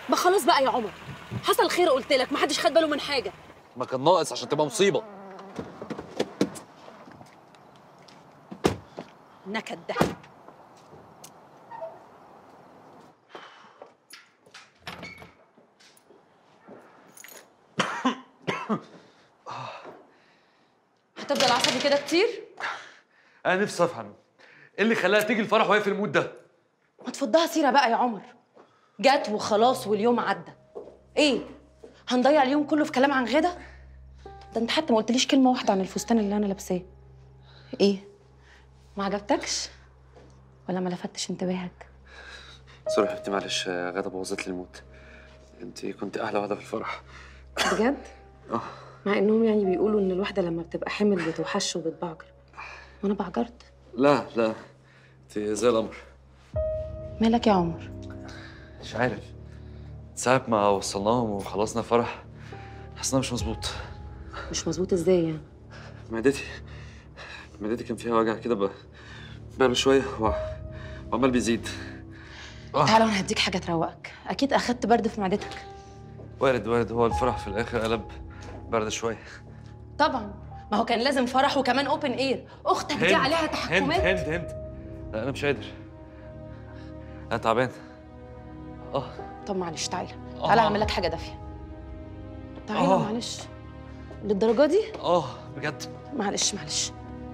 ما خلاص بقى يا عمر حصل خير قلت لك ما حدش خد باله من حاجه ما كان ناقص عشان تبقى مصيبه نكد ده هتفضل عصبي كده كتير انا نفسي افهم ايه اللي خلاها تيجي الفرح وهي في المود ده ما تفضها سيره بقى يا عمر جت وخلاص واليوم عدى ايه هنضيع اليوم كله في كلام عن غدا ده انت حتى ما قلتليش كلمه واحده عن الفستان اللي انا لابساه ايه ما عجبتكش ولا ما لفتش انتباهك سوري يا حبيبتي معلش غدا بوظت لي المود انت كنت احلى واحده في الفرح بجد اه مع انهم يعني بيقولوا ان الواحده لما بتبقى حامل بتوحش وبتبعجر وانا بعجرت لا لا انت زي القمر مالك يا عمر مش عارف ساعة ما وصلناهم وخلصنا فرح حسنا مش مظبوط مش مظبوط ازاي يعني معدتي معدتي كان فيها وجع كده ب- بقاله شوية و- وعمال بيزيد تعالى وانا هديك حاجه تروقك اكيد اخدت برد في معدتك وارد وارد هو الفرح في الآخر قلب برد شوية طبعا ما هو كان لازم فرح وكمان اوبن اير اختك دي عليها تحكمات هند هند هند لا أنا مش قادر أنا تعبان اه طب معلش تعالى تعالى آه. اعمل لك حاجه دافيه تعالى آه. معلش للدرجه دي اه بجد معلش معلش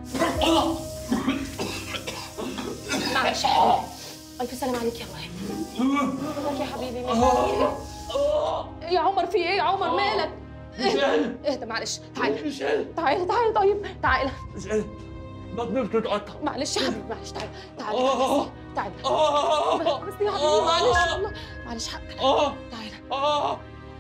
معلش يا حبيبي الف سلام عليك يا وهاب مالك يا حبيبي مالك ايه يا عمر في ايه يا عمر مالك اهدى معلش تعالى مش قادر تعالى تعالى طيب تعالى مش قادر بطني بتتقطع معلش يا حبيبي معلش تعالى تعالى آه. تعالى اه بس يا حبيبي معلش والله معلش حقك اه تعالى اه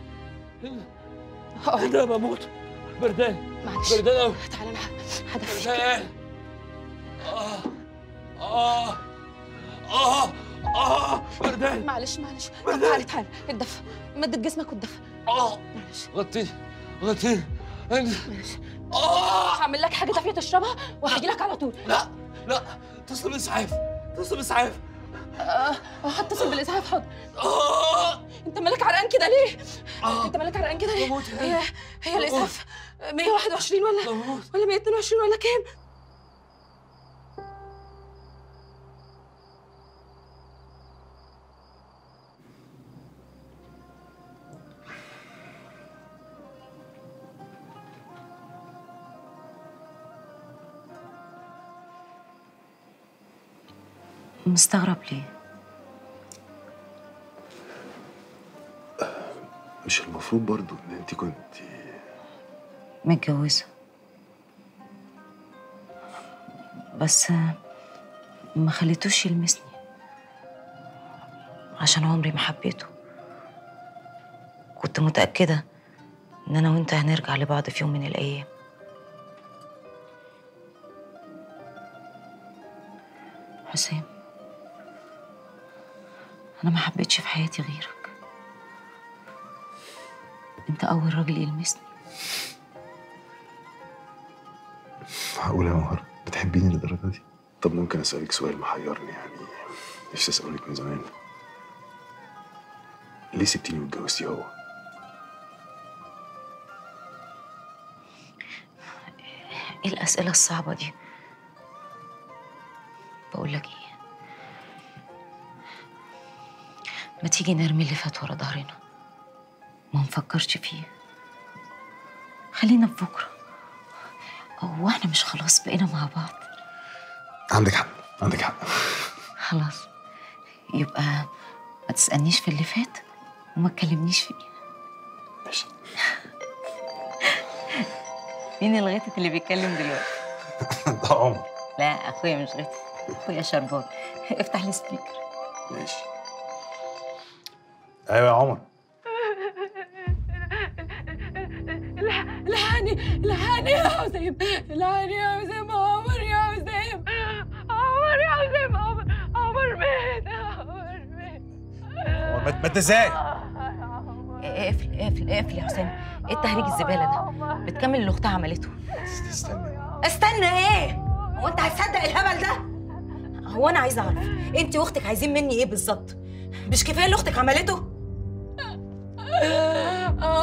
اقعد ده بموت بردان معلش بردان قوي تعالى انا هدفيك بردان اه اه اه اه بردان معلش معلش طب تعالى تعالى اتدفى مدد جسمك واتدفى اه معلش غطيني غطيني معلش اه هعمل لك حاجه دافيه تشربها وهجي لك على طول لا لا اتصل بالاسعاف اتصل بالاسعاف آه، هتصل بالاسعاف حاضر اه انت مالك عرقان كده ليه؟ آه. انت مالك عرقان كده ليه؟ بموت يا هي هي الاسعاف 121 ولا بموت ولا 122 ولا كام؟ مستغرب ليه؟ مش المفروض برضو ان انت كنت متجوزة بس ما خليتوش يلمسني عشان عمري ما حبيته كنت متأكدة إن أنا وأنت هنرجع لبعض في يوم من الأيام حسام أنا ما حبيتش في حياتي غيرك أنت أول راجل يلمسني معقولة يا مهر بتحبيني للدرجة دي؟ طب ممكن اسألك سؤال محيرني يعني نفسي اسألك من زمان ليه سبتيني واتجوزتي هو؟ ايه الأسئلة الصعبة دي؟ بقول لك ايه؟ ما تيجي نرمي اللي فات ورا ظهرنا ما نفكرش فيه خلينا في بكرة هو احنا مش خلاص بقينا مع بعض عندك حق عندك حق خلاص يبقى ما تسألنيش في اللي فات وما تكلمنيش فيه ماشي مين الغيتك اللي بيتكلم دلوقتي؟ ده عمر لا اخويا مش غيتك اخويا شربات افتح السبيكر ماشي ايوه يا عمر الحقني الحقني يا حسام الحقني يا حسام عمر يا حسام عمر يا حسام عمر عمر مات عمر مات ما انت ازاي؟ اقفل اقفل اقفل يا حسام ايه التهريج الزباله ده بتكمل اللي اختها عملته استنى استنى ايه هو انت هتصدق الهبل ده هو انا عايزه اعرف انت واختك عايزين مني ايه بالظبط مش كفايه اللي اختك عملته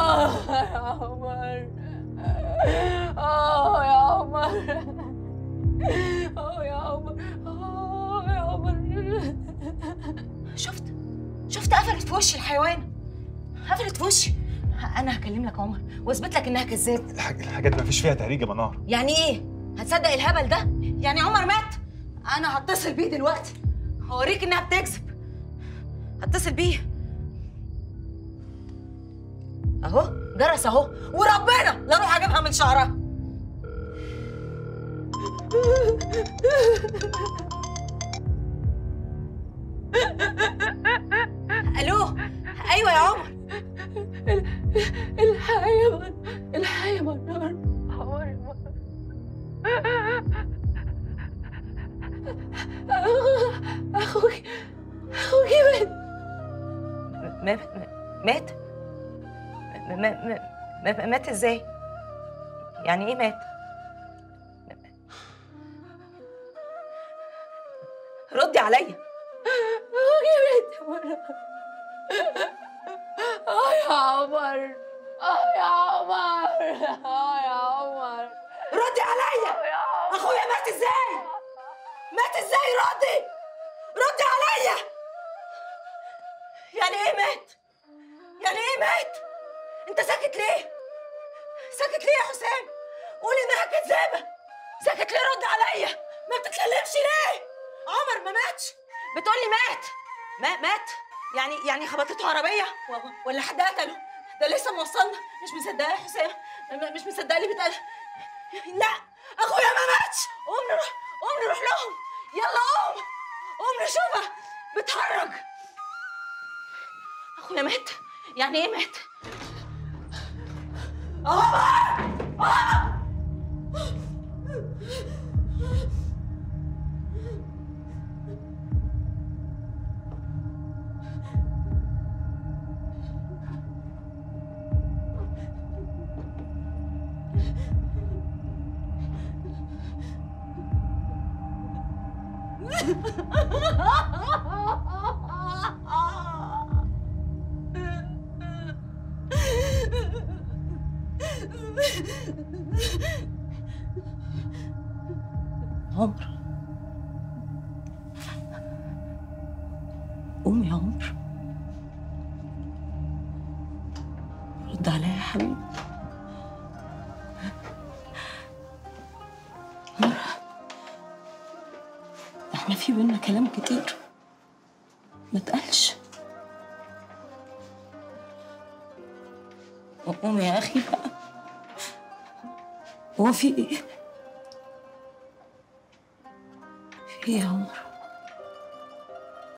آه يا عمر آه يا عمر آه يا عمر آه يا عمر شفت شفت قفلت في وشي الحيوان قفلت في وشي انا هكلم لك عمر واثبت لك انها كذاب الحاج... الحاجات ما فيش فيها تهريج يا منار يعني ايه هتصدق الهبل ده يعني عمر مات انا هتصل بيه دلوقتي هوريك انها بتكذب هتصل بيه اهو جرس اهو وربنا لا اروح اجيبها من شعرها الو ايوه يا عمر الحقيقة يا منار الحقيقة يا منار عمر اخوك اخوك مات مات مات مات مات ازاي يعني ايه مات ردي عليا اخوك مات اه يا عمر اه يا عمر اه يا عمر ردي عليا اخويا مات ازاي مات ازاي ردي ردي عليا يعني ايه مات يعني ايه مات انت ساكت ليه ساكت ليه يا حسام قول انها كذابه ساكت ليه رد عليا ما بتتكلمش ليه عمر ما ماتش بتقولي مات ما مات يعني يعني خبطته عربيه و- ولا حد قتله ده لسه موصلنا مش مصدقه يا حسام م- مش مصدقه اللي بيتقال لا اخويا ما ماتش قوم نروح قوم نروح لهم يلا قوم قوم نشوفها بتهرج اخويا مات يعني ايه مات عمر قوم يا عمر رد عليا يا حبيبي عمر احنا في بينا كلام كتير ما تقلش قوم يا اخي بقى هو في ايه في ايه يا عمر